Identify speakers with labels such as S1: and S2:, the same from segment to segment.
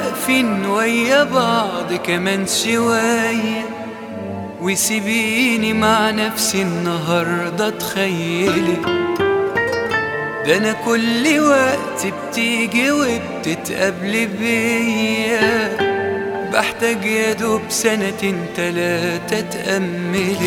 S1: واقفين ويا بعض كمان شوية وسيبيني مع نفسي النهاردة تخيلي ده انا كل وقت بتيجي وبتتقابلي بيا بحتاج يا دوب سنتين تلاتة تأملي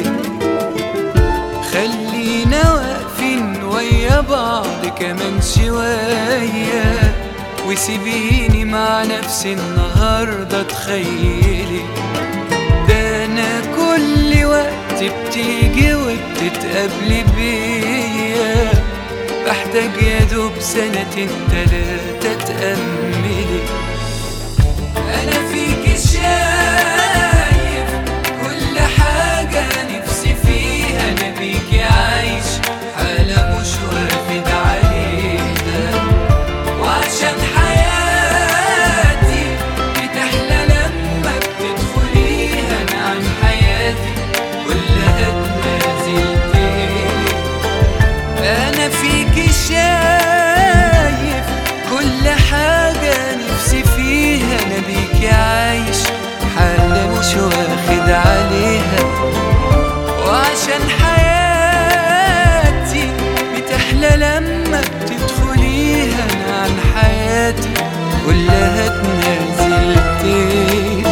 S1: خلينا واقفين ويا بعض كمان شوية وسيبيني مع نفسي النهاردة تخيلي ده أنا كل وقت بتيجي وبتتقابلي بيا بحتاج يا دوب سنتين تلاتة تأملي أنا فيك شايف كل حاجة نفسي فيها أنا بيكي عايش حالة مش واخد عليها وعشان حياتي بتحلى لما بتدخليها أنا عن حياتي كلها اتنازلتلك أنا فيكي شايف كل حاجة نفسي فيها أنا بيكي عايش حالة مش واخد عليها وعشان حياتي بتحلى لما بتدخليها أنا عن حياتي كلها اتنازلتلك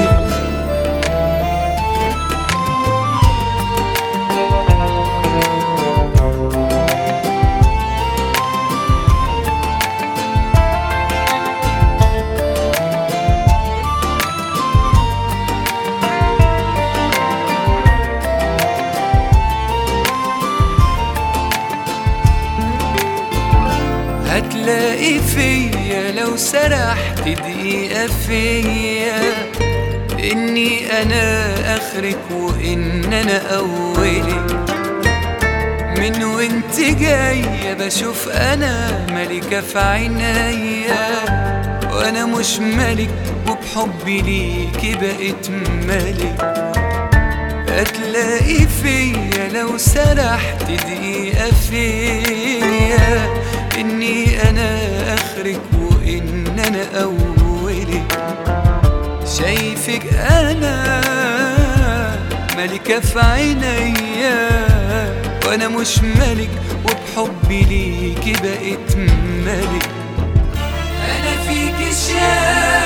S1: هتلاقي فيا لو سرحت دقيقة فيا إني أنا آخرك وإن أنا أولك من وانت جاية بشوف أنا ملكة في عينيا وأنا مش ملك وبحبي ليكي بقيت ملك هتلاقي فيا لو سرحت دقيقة فيا إني أنا آخرك وإن أنا أولك شايفك أنا ملكة في عينيا وأنا مش ملك وبحبي ليكي بقيت ملك أنا فيك شايف